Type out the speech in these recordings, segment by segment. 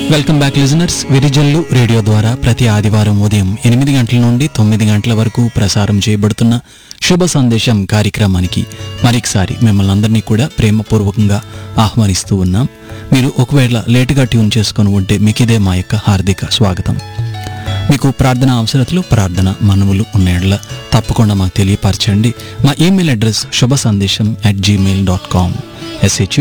welcome back listeners Virijallu radio ద్వారా ప్రతి ఆదివారం ఉదయం ఎనిమిది గంటల నుండి తొమ్మిది గంటల వరకు ప్రసారం చేయబడుతున్న శుభ సందేశం కార్యక్రమానికి మరొకసారి మిమ్మల్ని అందరినీ కూడా ప్రేమపూర్వకంగా ఆహ్వానిస్తూ ఉన్నాం మీరు ఒకవేళ లేటుగా ట్యూన్ చేసుకొని ఉంటే మీకు ఇదే మా యొక్క హార్దిక స్వాగతం మీకు ప్రార్థన అవసరతలు ప్రార్థన మనవులు ఉన్నట్ల తప్పకుండా మాకు తెలియపరచండి మా ఈమెయిల్ అడ్రస్ శుభ సందేశం at Gmail dot com SHU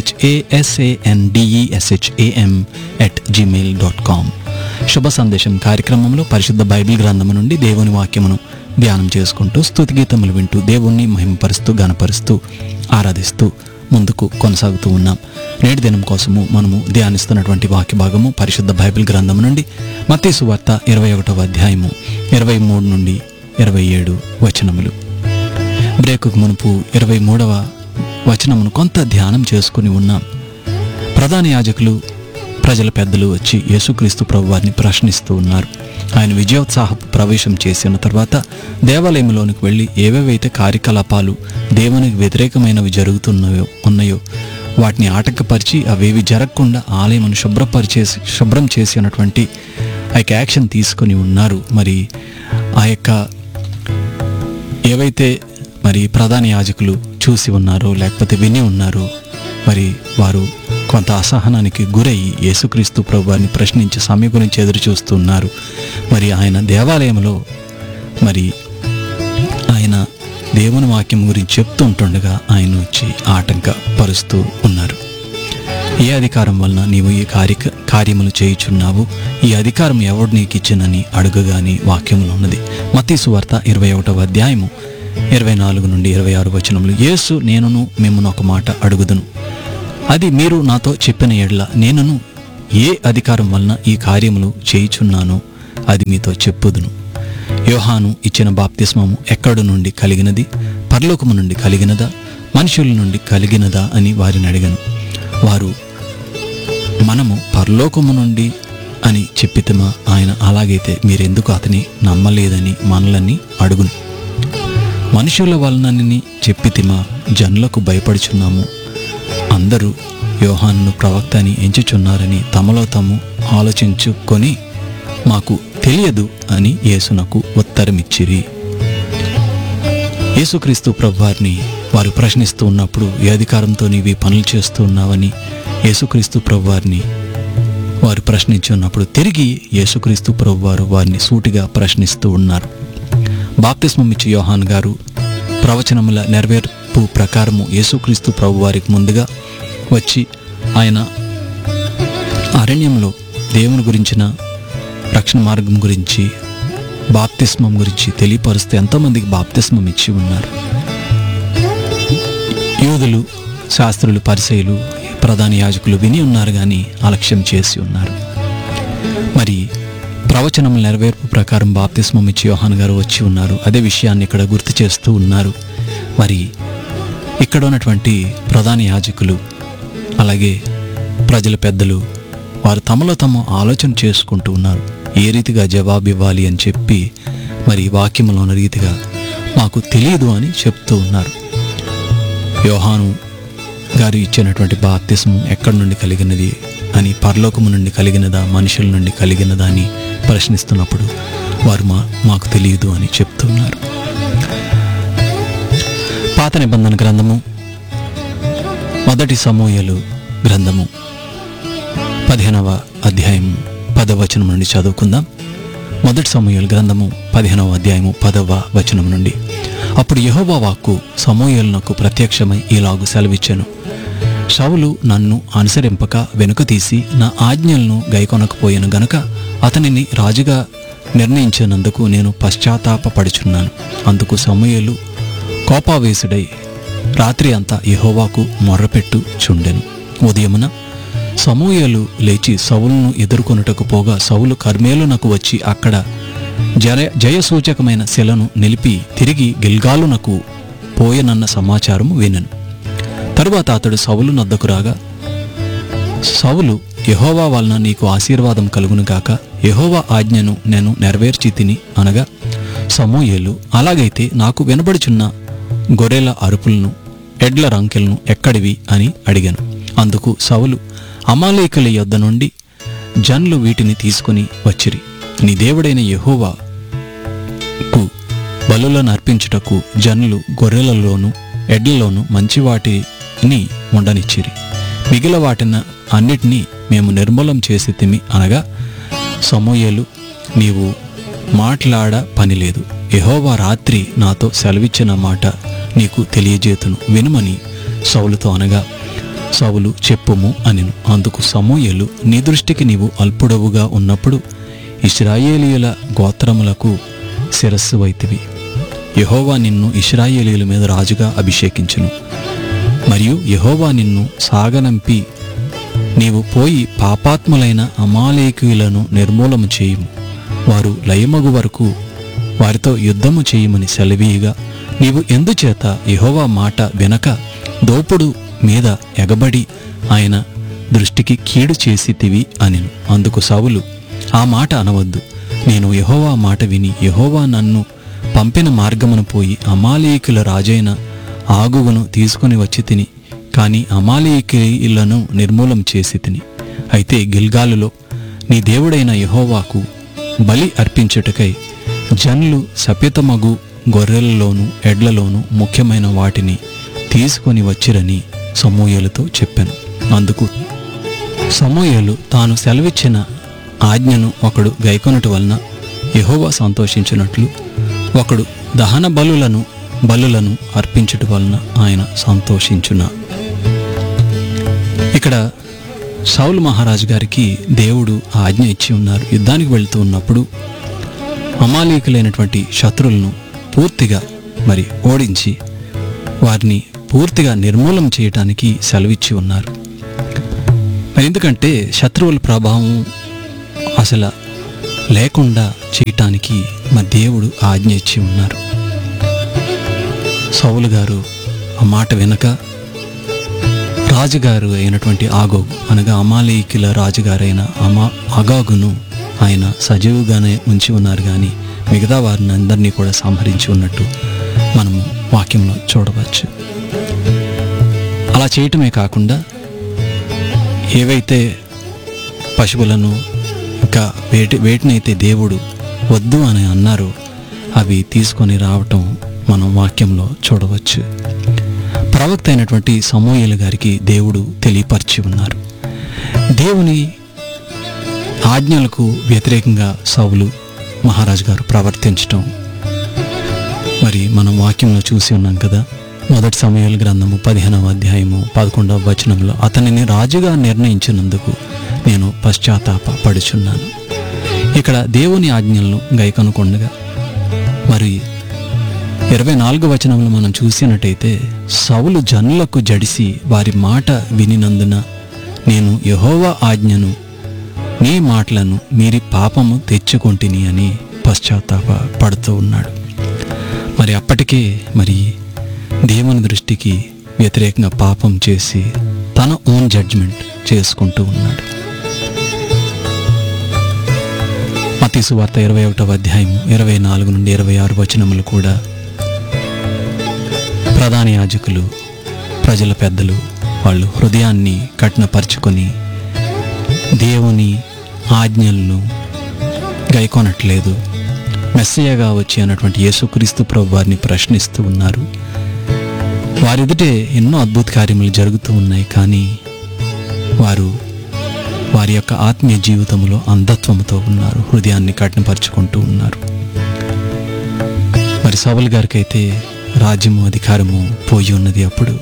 బిహెచ్ఏఎస్ఏఎన్డిఈఎస్హెచ్ఏఎం at Gmail dot com శుభ సందేశం కార్యక్రమంలో పరిశుద్ధ బైబిల్ గ్రంథము నుండి దేవుని వాక్యమును ధ్యానం చేసుకుంటూ స్తుతిగీతములు వింటూ దేవుణ్ణి మహిమపరుస్తూ గనపరుస్తూ ఆరాధిస్తూ ముందుకు కొనసాగుతూ ఉన్నాం నేటి దినం కోసము మనము ధ్యానిస్తున్నటువంటి వాక్య భాగము పరిశుద్ధ బైబిల్ గ్రంథం నుండి మత్తయి సువార్త ఇరవై ఒకటవ అధ్యాయము ఇరవై మూడు నుండి ఇరవై ఏడు వచనములు బ్రేకుకు మునుపు ఇరవై మూడవ వచనమును కొంత ధ్యానం చేసుకుని ఉన్నాం ప్రధాన యాజకులు ప్రజల పెద్దలు వచ్చి యేసుక్రీస్తు ప్రభు వారిని ప్రశ్నిస్తూ ఉన్నారు ఆయన విజయోత్సాహపు ప్రవేశం చేసిన తర్వాత దేవాలయంలోనికి వెళ్ళి ఏవేవైతే కార్యకలాపాలు దేవునికి వ్యతిరేకమైనవి జరుగుతున్నాయో ఉన్నాయో వాటిని ఆటంకపరిచి అవేవి జరగకుండా ఆలయమును శుభ్రపరిచేసి శుభ్రం చేసి అన్నటువంటి ఆ యొక్క యాక్షన్ తీసుకొని ఉన్నారు మరి ఆ యొక్క ఏవైతే మరి ప్రధాన యాజకులు చూసి ఉన్నారో లేకపోతే విని ఉన్నారో మరి వారు కొంత అసహనానికి గురయ్యి యేసుక్రీస్తు ప్రభు వారిని ప్రశ్నించి సమయం గురించి ఎదురు చూస్తున్నారు మరి ఆయన దేవాలయంలో మరి ఆయన దేవుని వాక్యం గురించి చెప్తూ ఉంటుండగా ఆయన వచ్చి ఆటంకపరుస్తూ ఉన్నారు ఏ అధికారం వలన నీవు ఈ కార్య కార్యములు చేయుచున్నావు ఈ అధికారం ఎవడు నీకు ఇచ్చినని అడుగగాని వాక్యములు ఉన్నది మత్తీ సువార్త ఇరవై ఒకటవ అధ్యాయము ఇరవై నాలుగు నుండి ఇరవై ఆరు వచనములు యేసు నేనును మిమ్మల్ని ఒక మాట అడుగుదును అది మీరు నాతో చెప్పిన ఎడ్ల నేనును ఏ అధికారం వలన ఈ కార్యములు చేయుచున్నానో అది మీతో చెప్పుదును యోహాను ఇచ్చిన బాప్తిస్మము ఎక్కడి నుండి కలిగినది పరలోకము నుండి కలిగినదా మనుషుల నుండి కలిగినదా అని వారిని అడిగను వారు మనము పరలోకము నుండి అని చెప్పితమా ఆయన అలాగైతే మీరెందుకు అతని నమ్మలేదని మనలని అడుగును మనుషుల వలనని చెప్పితిమా జనులకు భయపడుచున్నాము అందరూ యోహాను ప్రవక్త అని ఎంచుచున్నారని తమలో తాము ఆలోచించుకొని మాకు తెలియదు అని యేసునకు ఉత్తరమిచ్చిరి యేసుక్రీస్తు ప్రభువారిని వారు ప్రశ్నిస్తూ ఉన్నప్పుడు ఏ అధికారంతో నీవి పనులు చేస్తూ ఉన్నావని యేసుక్రీస్తు ప్రభువారిని వారు ప్రశ్నించి ఉన్నప్పుడు తిరిగి యేసుక్రీస్తు ప్రభువారు వారిని సూటిగా ప్రశ్నిస్తూ ఉన్నారు బాప్తిస్మం ఇచ్చి యోహాన్ గారు ప్రవచనముల నెరవేర్పు ప్రకారము యేసుక్రీస్తు ప్రభు వారికి ముందుగా వచ్చి ఆయన అరణ్యంలో దేవుని గురించిన రక్షణ మార్గం గురించి బాప్తిస్మం గురించి తెలియపరుస్తే ఎంతోమందికి బాప్తిస్మం ఇచ్చి ఉన్నారు యూదులు శాస్త్రులు పరిచయులు ప్రధాన యాజకులు విని ఉన్నారు కానీ అలక్ష్యం చేసి ఉన్నారు మరి ప్రవచనం నెరవేర్పు ప్రకారం బాప్తిస్మం ఇచ్చి యోహాన్ గారు వచ్చి ఉన్నారు అదే విషయాన్ని ఇక్కడ గుర్తు చేస్తూ ఉన్నారు మరి ఇక్కడ ఉన్నటువంటి ప్రధాన యాజకులు అలాగే ప్రజల పెద్దలు వారు తమలో తమ ఆలోచన చేసుకుంటూ ఉన్నారు ఏ రీతిగా జవాబు ఇవ్వాలి అని చెప్పి మరి వాక్యంలో ఉన్న రీతిగా మాకు తెలియదు అని చెప్తూ ఉన్నారు యోహాను గారు ఇచ్చినటువంటి బాప్తిస్మం ఎక్కడి నుండి కలిగినది అని పరలోకము నుండి కలిగినదా మనుషుల నుండి కలిగినదా అని ప్రశ్నిస్తున్నప్పుడు వారు మా మాకు తెలియదు అని చెప్తున్నారు పాత నిబంధన గ్రంథము మొదటి సమూహలు గ్రంథము పదిహేనవ అధ్యాయం పదవ వచనం నుండి చదువుకుందాం మొదటి సమూహల గ్రంథము పదిహేనవ అధ్యాయము పదవ వచనం నుండి అప్పుడు యెహోవా వాక్కు సమూహలకు ప్రత్యక్షమై ఇలాగు సెలవిచ్చాను షౌలు నన్ను అనుసరింపక వెనుక తీసి నా ఆజ్ఞలను గైకొనకపోయాను గనుక అతనిని రాజుగా నిర్ణయించినందుకు నేను పశ్చాత్తాపపడుచున్నాను అందుకు సమూయేలు కోపావేశుడై రాత్రి అంతా యెహోవాకు మొర్రపెట్టు చుండెను ఉదయమున సమూయేలు లేచి సౌలును ఎదుర్కొనుటకు పోగా సౌలు కర్మేలునకు వచ్చి అక్కడ జయ జయసూచకమైన శిలను నిలిపి తిరిగి గిల్గాలునకు పోయనన్న సమాచారం వినను తరువాత అతడు సౌలు నద్దకు రాగా సౌలు యహోవా వలన నీకు ఆశీర్వాదం కలుగును గాక యహోవా ఆజ్ఞను నేను నెరవేర్చి తిని అనగా సమూయేలు అలాగైతే నాకు వినబడుచున్న గొర్రెల అరుపులను ఎడ్ల రంకెలను ఎక్కడివి అని అడిగాను అందుకు సౌలు అమాలేకుల యొద్ద నుండి జన్లు వీటిని తీసుకొని వచ్చిరి నీ దేవుడైన యెహోవాకు బలులను అర్పించుటకు జనులు గొర్రెలలోను ఎడ్లలోను మంచి వాటిని ఉండనిచ్చిరి మిగిలిన వాటిన అన్నిటినీ మేము నిర్మూలం చేసి తిమి అనగా సమూయేలు నీవు మాట్లాడ పని లేదు యెహోవా రాత్రి నాతో సెలవిచ్చిన మాట నీకు తెలియజేతును వినుమని సౌలుతో అనగా సౌలు చెప్పుము అనెను అందుకు సమూయేలు నీ దృష్టికి నీవు అల్పుడవుగా ఉన్నప్పుడు ఇస్రాయేలీయుల గోత్రములకు శిరస్సు వైతివి యెహోవా నిన్ను ఇస్రాయేలీయుల మీద రాజుగా అభిషేకించును మరియు యెహోవా నిన్ను సాగనంపి నీవు పోయి పాపాత్ములైన అమాలేకీయులను నిర్మూలము చేయుము వారు లయమగు వరకు వారితో యుద్ధము చేయమని సెలవీయగా నీవు ఎందుచేత యెహోవా మాట వినక దోపుడు మీద ఎగబడి ఆయన దృష్టికి కీడు చేసితివి అనిను అందుకు సౌలు ఆ మాట అనవద్దు నేను యెహోవా మాట విని యెహోవా నన్ను పంపిన మార్గమును పోయి అమాలేకుల రాజైన ఆగువును తీసుకుని వచ్చి తిని కాని అమాలేకీయులను నిర్మూలం చేసి తిని అయితే గిల్గాలులో నీ దేవుడైన యెహోవాకు బలి అర్పించుటకై జన్లు సపితమగు గొర్రెలలోను ఎడ్లలోను ముఖ్యమైన వాటిని తీసుకొని వచ్చిరని సమూయేలుతో చెప్పాను అందుకు సమూయేలు తాను సెలవిచ్చిన ఆజ్ఞను ఒకడు గైకొనటి వలన యెహోవా సంతోషించినట్లు ఒకడు దహన బలులను బలులను అర్పించుట వలన ఆయన సంతోషించున ఇక్కడ సౌలు మహారాజు గారికి దేవుడు ఆజ్ఞ ఇచ్చి ఉన్నారు యుద్ధానికి వెళ్తూ ఉన్నప్పుడు అమాలీకులైనటువంటి శత్రువులను పూర్తిగా మరి ఓడించి వారిని పూర్తిగా నిర్మూలం చేయటానికి సెలవిచ్చి ఉన్నారు మరి ఎందుకంటే శత్రువుల ప్రభావం అసలు లేకుండా చేయటానికి మా దేవుడు ఆజ్ఞ ఇచ్చి ఉన్నారు సౌలు గారు ఆ మాట వెనక రాజుగారు అయినటువంటి ఆగోగు అనగా అమాలేకుల రాజుగారైన అమా అగాగును ఆయన సజీవుగానే ఉంచి ఉన్నారు కానీ మిగతా వారిని అందరినీ కూడా సంహరించి ఉన్నట్టు మనము వాక్యంలో చూడవచ్చు అలా చేయటమే కాకుండా ఏవైతే పశువులను ఇంకా వేటి వేటినైతే దేవుడు వద్దు అని అన్నారో అవి తీసుకొని రావటం మనం వాక్యంలో చూడవచ్చు ప్రవక్త అయినటువంటి సమూహలు గారికి దేవుడు తెలియపరిచి ఉన్నారు దేవుని ఆజ్ఞలకు వ్యతిరేకంగా సౌలు మహారాజు గారు ప్రవర్తించటం మరి మనం వాక్యంలో చూసి ఉన్నాం కదా మొదటి సమయాల గ్రంథము పదిహేనవ అధ్యాయము పదకొండవ వచనంలో అతనిని రాజుగా నిర్ణయించినందుకు నేను పశ్చాత్తాప పడుచున్నాను ఇక్కడ దేవుని ఆజ్ఞలను గైకనుకొండగా మరి ఇరవై నాలుగు వచనంలో మనం చూసినట్టయితే సౌలు జనులకు జడిసి వారి మాట వినినందున నేను యహోవా ఆజ్ఞను నీ మాటలను మీరి పాపము తెచ్చుకొంటిని అని పశ్చాత్తాప పడుతూ ఉన్నాడు మరి అప్పటికే మరి దేవుని దృష్టికి వ్యతిరేకంగా పాపం చేసి తన ఓన్ జడ్జ్మెంట్ చేసుకుంటూ ఉన్నాడు మతీ సువార్త ఇరవై ఒకటవ అధ్యాయం ఇరవై నాలుగు నుండి ఇరవై ఆరు వచనములు కూడా ప్రధాన యాజకులు ప్రజల పెద్దలు వాళ్ళు హృదయాన్ని కఠినపరుచుకొని దేవుని ఆజ్ఞలను గైకొనట్లేదు మెస్సయ్యగా వచ్చి అన్నటువంటి యేసుక్రీస్తు ప్రభు వారిని ప్రశ్నిస్తూ ఉన్నారు వారిదుటే ఎన్నో అద్భుత కార్యములు జరుగుతూ ఉన్నాయి కానీ వారు వారి యొక్క ఆత్మీయ జీవితంలో అంధత్వంతో ఉన్నారు హృదయాన్ని కఠినపరుచుకుంటూ ఉన్నారు మరి సవల్ గారికి అయితే రాజ్యము అధికారము పోయి ఉన్నది అప్పుడు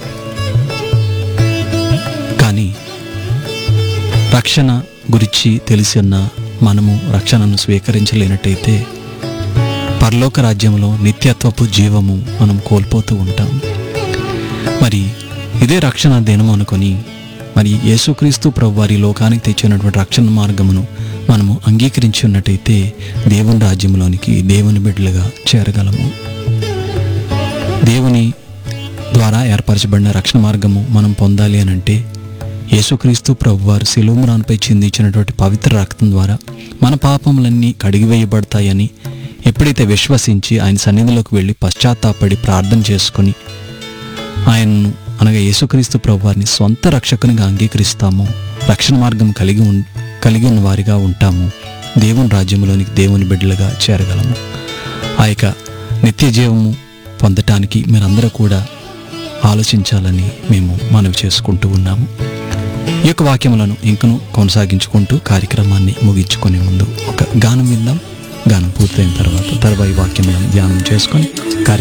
కానీ రక్షణ గురించి తెలిసి ఉన్న మనము రక్షణను స్వీకరించలేనట్టయితే పరలోక రాజ్యంలో నిత్యత్వపు జీవము మనం కోల్పోతూ ఉంటాం మరి ఇదే రక్షణ దినం అనుకొని మరి యేసుక్రీస్తు ప్రభు వారి లోకానికి తెచ్చినటువంటి రక్షణ మార్గమును మనము అంగీకరించి ఉన్నట్టయితే దేవుని రాజ్యంలోనికి దేవుని బిడ్డలుగా చేరగలము దేవుని ద్వారా ఏర్పరచబడిన రక్షణ మార్గము మనం పొందాలి అని అంటే యేసుక్రీస్తు ప్రభువారు శిలుమరాన్పై చిందించినటువంటి పవిత్ర రక్తం ద్వారా మన పాపములన్నీ కడిగివేయబడతాయని ఎప్పుడైతే విశ్వసించి ఆయన సన్నిధిలోకి వెళ్ళి పశ్చాత్తాపడి ప్రార్థన చేసుకొని ఆయనను అనగా యేసుక్రీస్తు ప్రభువారిని సొంత రక్షకునిగా అంగీకరిస్తామో రక్షణ మార్గం కలిగి ఉం కలిగి ఉన్న వారిగా ఉంటాము దేవుని రాజ్యంలోనికి దేవుని బిడ్డలుగా చేరగలము ఆ యొక్క నిత్య జీవము పొందటానికి మీరందరూ కూడా ఆలోచించాలని మేము మనవి చేసుకుంటూ ఉన్నాము ఈ యొక్క వాక్యములను ఇంకను కొనసాగించుకుంటూ కార్యక్రమాన్ని ముగించుకునే ముందు ఒక గానం విందాం గానం పూర్తయిన తర్వాత తర్వాత ఈ వాక్యములను ధ్యానం చేసుకొని కార్య